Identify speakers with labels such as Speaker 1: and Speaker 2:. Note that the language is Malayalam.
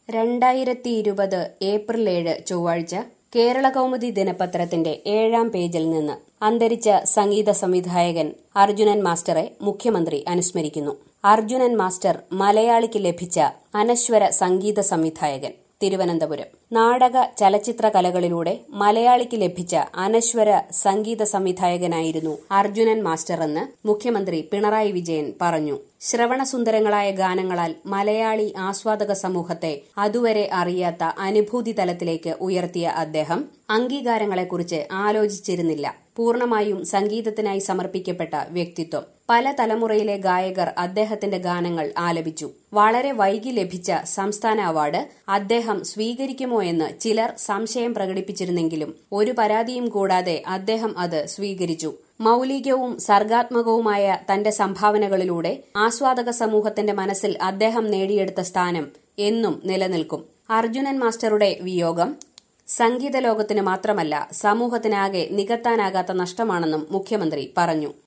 Speaker 1: രണ്ടായിരത്തി ഇരുപത് ഏപ്രിൽ ഏഴ് ചൊവ്വാഴ്ച കേരള കൗമുദി ദിനപത്രത്തിന്റെ ഏഴാം പേജിൽ നിന്ന് അന്തരിച്ച സംഗീത സംവിധായകൻ അർജുനൻ മാസ്റ്ററെ മുഖ്യമന്ത്രി അനുസ്മരിക്കുന്നു അർജുനൻ മാസ്റ്റർ മലയാളിക്ക് ലഭിച്ച അനശ്വര സംഗീത സംവിധായകൻ തിരുവനന്തപുരം നാടക ചലച്ചിത്ര കലകളിലൂടെ മലയാളിക്ക് ലഭിച്ച അനശ്വര സംഗീത സംവിധായകനായിരുന്നു അർജുനൻ മാസ്റ്റർ എന്ന് മുഖ്യമന്ത്രി പിണറായി വിജയൻ പറഞ്ഞു ശ്രവണസുന്ദരങ്ങളായ ഗാനങ്ങളാൽ മലയാളി ആസ്വാദക സമൂഹത്തെ അതുവരെ അറിയാത്ത അനുഭൂതി തലത്തിലേക്ക് ഉയർത്തിയ അദ്ദേഹം അംഗീകാരങ്ങളെക്കുറിച്ച് ആലോചിച്ചിരുന്നില്ല പൂർണ്ണമായും സംഗീതത്തിനായി സമർപ്പിക്കപ്പെട്ട വ്യക്തിത്വം പല തലമുറയിലെ ഗായകർ അദ്ദേഹത്തിന്റെ ഗാനങ്ങൾ ആലപിച്ചു വളരെ വൈകി ലഭിച്ച സംസ്ഥാന അവാർഡ് അദ്ദേഹം സ്വീകരിക്കുമോ എന്ന് ചിലർ സംശയം പ്രകടിപ്പിച്ചിരുന്നെങ്കിലും ഒരു പരാതിയും കൂടാതെ അദ്ദേഹം അത് സ്വീകരിച്ചു മൌലികവും സർഗാത്മകവുമായ തന്റെ സംഭാവനകളിലൂടെ ആസ്വാദക സമൂഹത്തിന്റെ മനസ്സിൽ അദ്ദേഹം നേടിയെടുത്ത സ്ഥാനം എന്നും നിലനിൽക്കും അർജുനൻ മാസ്റ്ററുടെ വിയോഗം സംഗീത ലോകത്തിന് മാത്രമല്ല സമൂഹത്തിനാകെ നികത്താനാകാത്ത നഷ്ടമാണെന്നും മുഖ്യമന്ത്രി പറഞ്ഞു